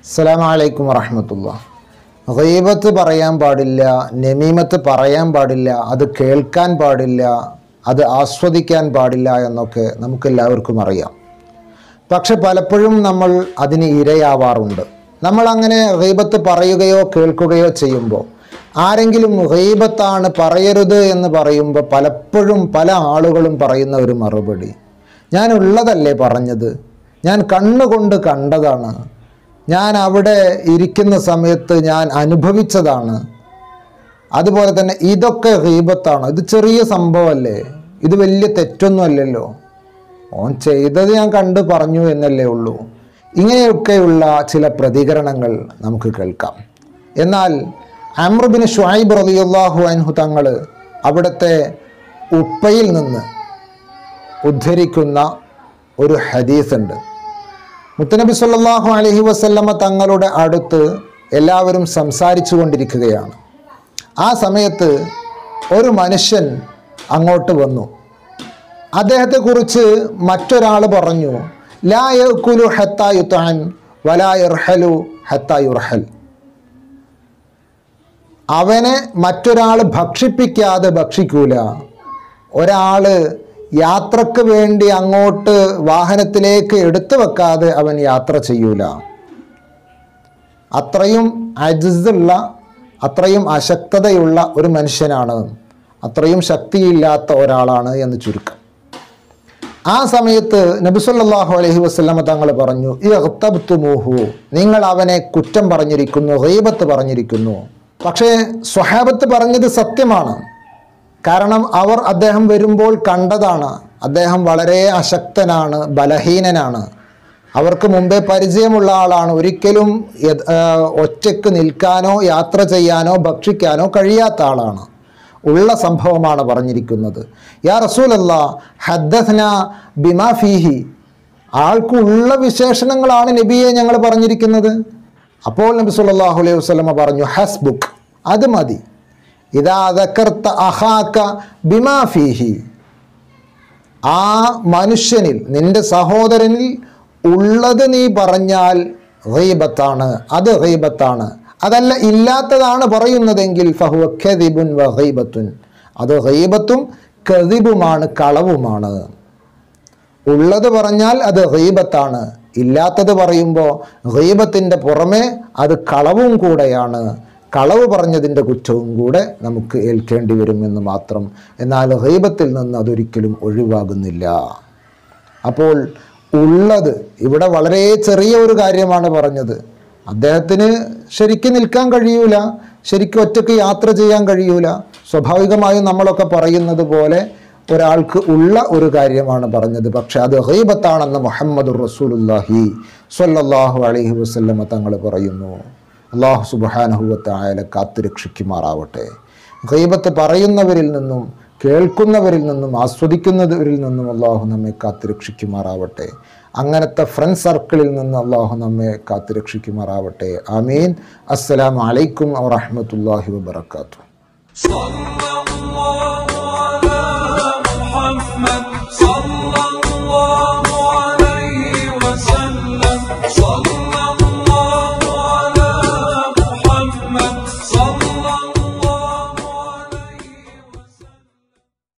അസ്സലാമു അലൈക്കും വറഹമത്തുള്ള ഗൈബത്ത് പറയാൻ പാടില്ല നമീമത്ത് പറയാൻ പാടില്ല അത് കേൾക്കാൻ പാടില്ല അത് ആസ്വദിക്കാൻ പാടില്ല എന്നൊക്കെ നമുക്കെല്ലാവർക്കും അറിയാം പക്ഷെ പലപ്പോഴും നമ്മൾ അതിന് ഇരയാവാറുണ്ട് നമ്മൾ അങ്ങനെ ഗൈബത്ത് പറയുകയോ കേൾക്കുകയോ ചെയ്യുമ്പോൾ ആരെങ്കിലും ഗൈബത്താണ് പറയരുത് എന്ന് പറയുമ്പോൾ പലപ്പോഴും പല ആളുകളും പറയുന്ന ഒരു മറുപടി ഞാൻ ഉള്ളതല്ലേ പറഞ്ഞത് ഞാൻ കണ്ണുകൊണ്ട് കണ്ടതാണ് ഞാൻ അവിടെ ഇരിക്കുന്ന സമയത്ത് ഞാൻ അനുഭവിച്ചതാണ് അതുപോലെ തന്നെ ഇതൊക്കെ ഗീബത്താണ് ഇത് ചെറിയ സംഭവമല്ലേ ഇത് വലിയ തെറ്റൊന്നും അല്ലല്ലോ ഓൻ ചെയ്തത് ഞാൻ കണ്ട് പറഞ്ഞു എന്നല്ലേ ഉള്ളൂ ഇങ്ങനെയൊക്കെയുള്ള ചില പ്രതികരണങ്ങൾ നമുക്ക് കേൾക്കാം എന്നാൽ അമ്രുബിന് ഷുഐബ് റളിയല്ലാഹു അൻഹു തങ്ങൾ അവിടുത്തെ ഉപ്പയിൽ നിന്ന് ഉദ്ധരിക്കുന്ന ഒരു ഹദീസ് ഉണ്ട് മുത്തനബി സല്ലല്ലാഹു അലൈഹി വസല്ലമ തങ്ങളുടെ അടുത്ത് എല്ലാവരും സംസാരിച്ചു കൊണ്ടിരിക്കുകയാണ് ആ സമയത്ത് ഒരു മനുഷ്യൻ അങ്ങോട്ട് വന്നു അദ്ദേഹത്തെക്കുറിച്ച് മറ്റൊരാൾ പറഞ്ഞു ലാ യഅ്കുലു ഹത്താ യുത്അൻ വലാ യർഹലു ഹത്താ യുർഹൽ അവനെ മറ്റൊരാൾ ഭക്ഷിപ്പിക്കാതെ ഭക്ഷിക്കൂല ഒരാൾ യാത്രക്ക് വേണ്ടി അങ്ങോട്ട് വാഹനത്തിലേക്ക് എടുത്തു വെക്കാതെ അവൻ യാത്ര ചെയ്യൂല അത്രയും അജിസുള്ള അത്രയും അശക്തതയുള്ള ഒരു മനുഷ്യനാണ് അത്രയും ശക്തിയില്ലാത്ത ഒരാളാണ് എന്ന് ചുരുക്കം ആ സമയത്ത് നബിസല്ലാഹു അലൈഹി വസ്ലമ തങ്ങൾ പറഞ്ഞു ഇഹ്തബ്തുമൂഹു നിങ്ങൾ അവനെ കുറ്റം പറഞ്ഞിരിക്കുന്നു ഗൈബത്ത് പറഞ്ഞിരിക്കുന്നു പക്ഷേ സ്വഹാബത്ത് പറഞ്ഞത് സത്യമാണ് കാരണം അവർ അദ്ദേഹം വരുമ്പോൾ കണ്ടതാണ് അദ്ദേഹം വളരെ അശക്തനാണ് ബലഹീനനാണ് അവർക്ക് മുമ്പേ പരിചയമുള്ള ആളാണ് ഒരിക്കലും യത്- ആ, ഒറ്റയ്ക്ക് നിൽക്കാനോ യാത്ര ചെയ്യാനോ ഭക്ഷിക്കാനോ കഴിയാത്ത ആളാണ് ഉള്ള സംഭവമാണ് പറഞ്ഞിരിക്കുന്നത് യാ റസൂലല്ല ഹദ്ദസ്ന ബിമാ ഫീഹി ആൾക്കുള്ള വിശേഷണങ്ങളാണ് നബിയെ ഞങ്ങൾ പറഞ്ഞിരിക്കുന്നത് അപ്പോൾ നബി സല്ലല്ലാഹു അലൈഹി വസല്ലമ പറഞ്ഞു ഹസ്ബുക്ക് അത് മതി ഇതാ ദക്കർത്ത അഹാക്ക ബിമാ ഫീഹി ആ മനുഷ്യനിൽ നിന്റെ സഹോദരനിൽ ഉള്ളത് നീ പറഞ്ഞാൽ ഗൈബത്താണ് അത് ഗൈബത്താണ് അതല്ല ഇല്ലാത്തതാണ് പറയുന്നതെങ്കിൽ ഫഹുവ ഖദിബുൻ വ ഗൈബത്തുൻ അത് ഗൈബത്തും കദിബുമാണ് കളവുമാണ് ഉള്ളത് പറഞ്ഞാൽ അത് ഗൈബത്താണ് ഇല്ലാത്തത് പറയുമ്പോൾ ഗൈബത്തിൻ്റെ പുറമെ അത് കളവും കൂടെയാണ് കളവ് പറഞ്ഞതിൻ്റെ കുറ്റവും കൂടെ നമുക്ക് ഏൽക്കേണ്ടി വരുമെന്ന് മാത്രം എന്നാൽ ഗൈബത്തിൽ നിന്ന് അതൊരിക്കലും ഒഴിവാകുന്നില്ല അപ്പോൾ ഉള്ളത് ഇവിടെ വളരെ ചെറിയ ഒരു കാര്യമാണ് പറഞ്ഞത് അദ്ദേഹത്തിന് ശരിക്കും നിൽക്കാൻ കഴിയൂല ശരിക്കും ഒറ്റയ്ക്ക് യാത്ര ചെയ്യാൻ കഴിയൂല സ്വാഭാവികമായും നമ്മളൊക്കെ പറയുന്നത് പോലെ ഒരാൾക്ക് ഉള്ള ഒരു കാര്യമാണ് പറഞ്ഞത് പക്ഷെ അത് ഹൈബത്താണെന്ന് മുഹമ്മദ് റസൂലുല്ലാഹി സ്വല്ലല്ലാഹു അലൈഹി വസല്ലമ തങ്ങൾ പറയുന്നു അള്ളാഹു സുബാനഹുവത്തായാല കാത്തുരക്ഷിക്കുമാറാവട്ടെ ഗൈബത്ത് പറയുന്നവരിൽ നിന്നും കേൾക്കുന്നവരിൽ നിന്നും ആസ്വദിക്കുന്നവരിൽ നിന്നും അള്ളാഹു നമ്മെ കാത്തുരക്ഷിക്കുമാറാവട്ടെ അങ്ങനത്തെ ഫ്രണ്ട് സർക്കിളിൽ നിന്ന് അള്ളാഹു നമ്മെ കാത്തുരക്ഷിക്കുമാറാവട്ടെ ആമീൻ അസ്സലാമു അലൈക്കും വറഹ്മത്തുള്ളാഹി വബറകാതുഹു صلى الله على محمد صلى